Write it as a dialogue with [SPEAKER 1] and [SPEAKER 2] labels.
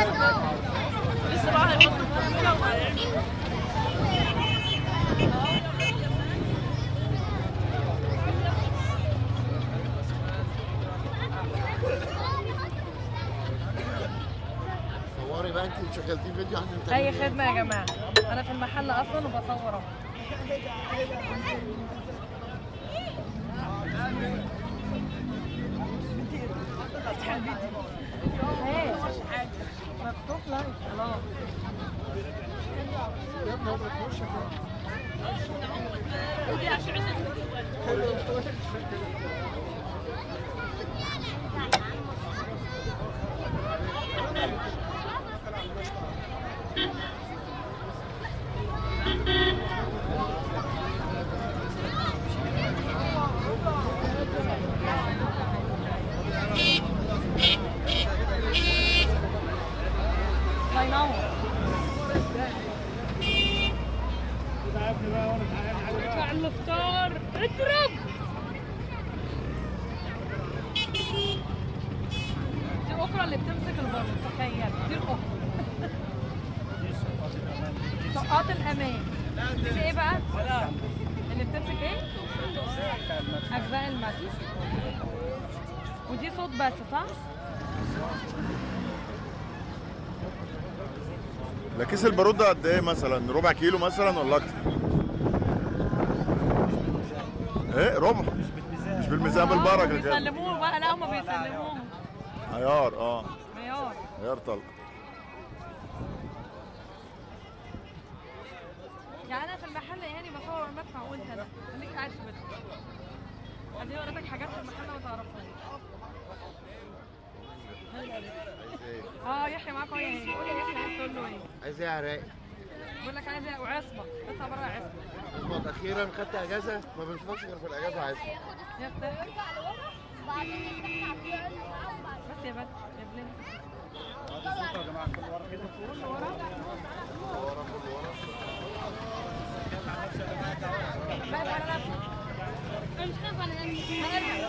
[SPEAKER 1] لسه بقى هيحطوا فورمولا وهيعملوا
[SPEAKER 2] صوري بقى انت شغلتي فيديو عشان
[SPEAKER 1] اي
[SPEAKER 2] تعملي إيه؟
[SPEAKER 1] خدمه يا جماعه انا في المحل اصلا وبصور اهو ايه مفتوح لايف خلاص الله ينور ادفع الافطار اضرب دي الاخرى اللي بتمسك البر تخيل دي الاخرى سقاط الامان دي ايه بقى؟ اللي بتمسك ايه؟ اجزاء المد ودي صوت بس صح؟
[SPEAKER 3] ده كيس البارود ده قد ايه مثلا ربع كيلو مثلا ولا اكتر ايه ربع مش بالميزان بالبركه كده
[SPEAKER 1] بيسلموه بقى لا هم بيسلموه
[SPEAKER 3] عيار اه
[SPEAKER 1] معيار
[SPEAKER 3] عيار طلق
[SPEAKER 1] يعني انا في المحل يعني بصور المدفع وانت لا خليك قاعد في بيتك ادي وريتك حاجات في المحل ما تعرفهاش اه يحيى معاك اهو يا هاني قول يا يحيى عايز تقول له ايه
[SPEAKER 2] عايز ايه يا عراق؟
[SPEAKER 1] بقول لك عايز ايه وعصمه اطلع بره عصمه
[SPEAKER 2] اظبط اخيرا خدت اجازه ما بنشوفكش غير في الاجازه عايز
[SPEAKER 1] يا اختي بس يا بنت يا بلاد كله ورا لا لا لا انا مش خايفه انا هنرجع